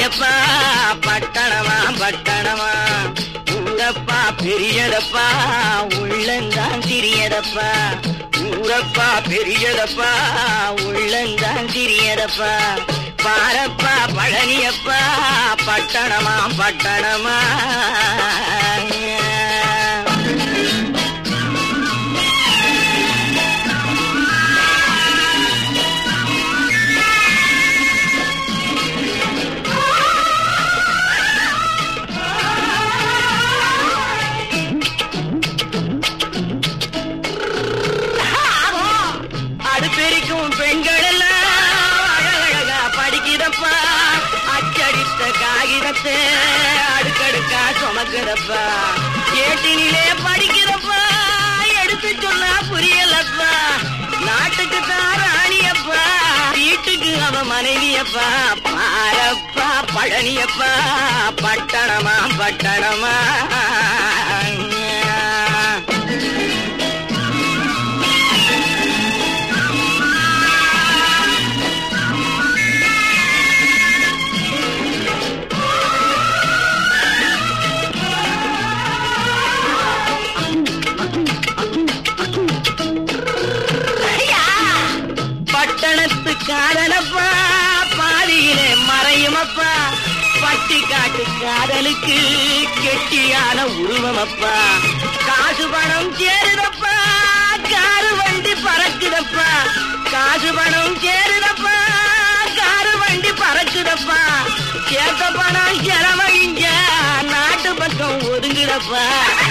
பழனியப்பா பட்டணமா பட்டணமா ஊரப்பா பெரியதப்பா உள்ளந்தான் சிறியதப்பா ஊரப்பா பெரியதப்பா உள்ளந்தான் சிறியதப்பா பாரப்பா பழனியப்பா பட்டணமா பட்டணமா அடுப்பெரிக்கும் பெண்கள் எல்லாம் அழகழகா படிக்கிறப்பா அச்சடித்த காகிதத்தை அடுக்கடுக்கா சுமக்கிறப்பா ஏட்டினிலே படிக்கிறப்பா எடுத்து சொன்னா புரியலப்பா நாட்டுக்கு தான் ராணியப்பா வீட்டுக்கு அவ மனைவியப்பா பாரப்பா பழனியப்பா பட்டணமா பட்டணமா பட்டணத்து காதலப்பா பாதியிலே மறையுமப்பா பட்டி காட்டு காதலுக்கு கெட்டியான உருவமப்பா காசு பணம் சேருதப்பா காரு வண்டி பறக்குதப்பா காசு பணம் சேருதப்பா காரு வண்டி பறக்குதப்பா கேட்ட பணம் செலவழிஞ்ச நாட்டு பக்கம் ஒதுங்குதப்பா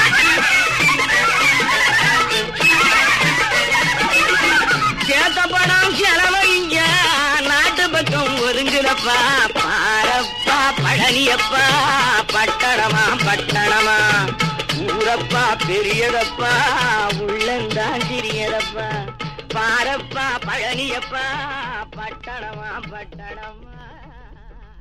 கேட்ட பணம் செலவழிங்க நாட்டு பக்கம் ஒதுங்குதப்பா பாரப்பா பழனியப்பா பட்டணமா பட்டணமா ஊரப்பா பெரியதப்பா உள்ளந்தான் சிறியதப்பா பாரப்பா பழனியப்பா பட்டணமா பட்டணமா